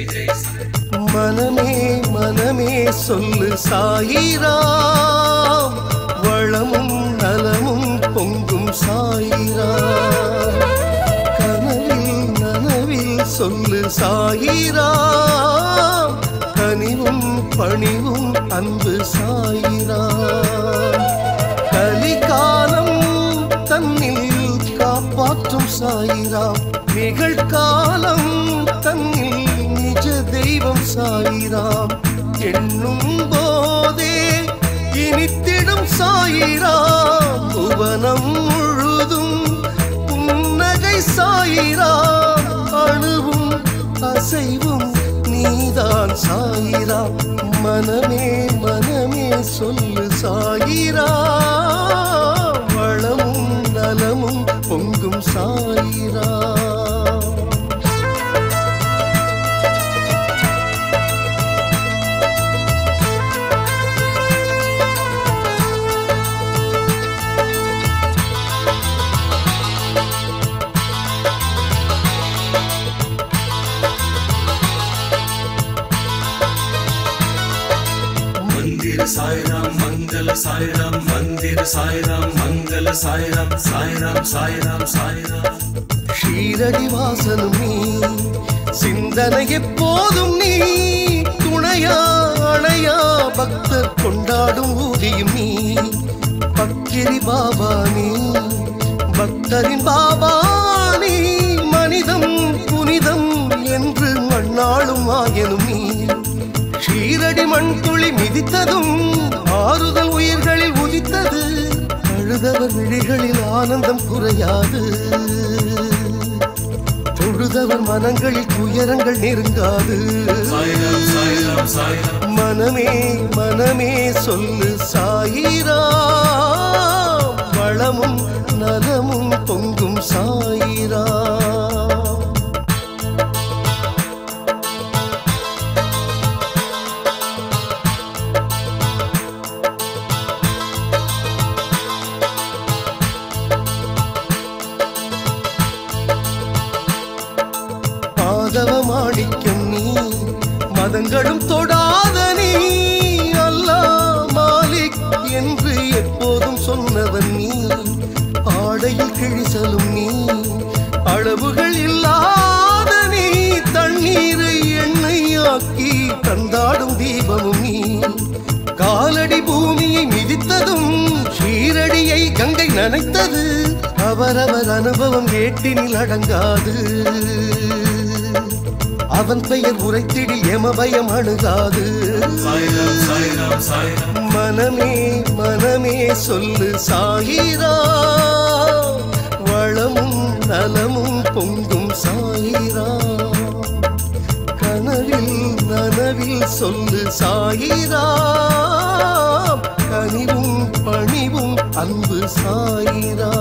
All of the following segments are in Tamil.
மனமே மனமே சொல்லு சாயிராம் வளமும் நலமும் பொங்கும் சாயிராம் கனவில் நனவில் சொல்லு சாயிராம் கனிவும் பணிவும் அன்பு சாயிராம் கலிகாலம் தன்னில் காப்பாற்றும் சாயிராம் நிகழ்காலம் தன்னில் நிஜ தெய்வம் சாயிராம் எண்ணும் போதே இனித்திடும் சாயிராம் புவனம் முழுதும் புன்னகை சாயிராம் அணுவும் அசைவும் நீதான் சாயிராம் மனமே மனமே சொல்லு சாயிராம் வளமும் நலமும் பொங்கும் சாயிராம் मंदिर साईराम मंगल साईराम मंदिर साईराम मंगल साईराम साईराम साईराम साईराम ஷீரடி வாசனும் நீ சிந்தனை எப்போதும் நீ துணையா அணையா பக்தர் கொண்டாடும் ஊதியும் நீ பக்கிரி பாபா நீ பக்தரின் பாபா நீ மனிதம் புனிதம் என்று மண்ணாளும் ஆயனும் நீ ஷீரடி மண் துளி மிதித்ததும் ஆறுதல் உயிர்களில் உதித்தது அழுதவர் விழிகளில் ஆனந்தம் குறையாது தொழுதவர் மனங்களில் துயரங்கள் நெருங்காது साईराम साईराम साईराम மனமே மனமே சொல்லு சாயிரா வளமும் நலமும் பொங்கும் சாயிரா மாதவ மாணிக்கம் நீ மதங்களும் தொடாத நீ அல்லா மாலிக் என்று எப்போதும் சொன்னவன் நீ ஆடையில் கிழிசலும் நீ அளவுகள் இல்லாத நீ தண்ணீரை எண்ணெயாக்கி தந்தாடும் தீபமும் நீ காலடி பூமியை மிதித்ததும் ஷீரடியை கங்கை நனைத்தது அவரவர் அனுபவம் ஏட்டினில் அடங்காது அவன் பெயர் உரைத்திடில் எமபயம் அணுகாது साईराम साईराम साईराम மனமே மனமே சொல்லு சாயிரா வளமும் நலமும் பொங்கும் சாயிரா கனவில் நனவில் சொல்லு சாயிரா கனிவும் பணிவும் அன்பு சாயிரா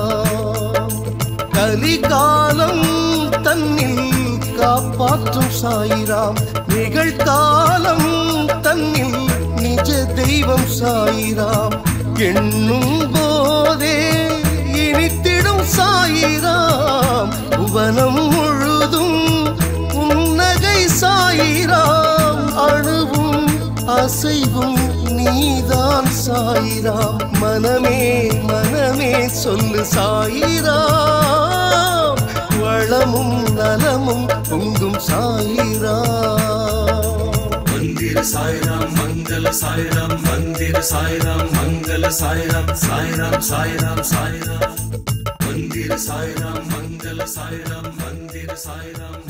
கலிகாலம் தன்னில் காப்பாற்றும் சாயிராம் நிகழ்காலம் தன்னில் நிஜ தெய்வம் சாயிராம் எண்ணும் போதே இனித்திடும் சாயிராம் புவனம் முழுதும் புன்னகை சாயிராம் அணுவும் அசைவும் நீதான் சாயிராம் மனமே மனமே சொல்லு சாயிராம் வளமும் நலமும் பொங்கும் சாயிராம் मंदिर साईराम मंगल साईराम मंदिर साईराम मंगल साईराम साईराम साईराम साईराम मंदिर साईराम मंगल साईराम मंदिर साईराम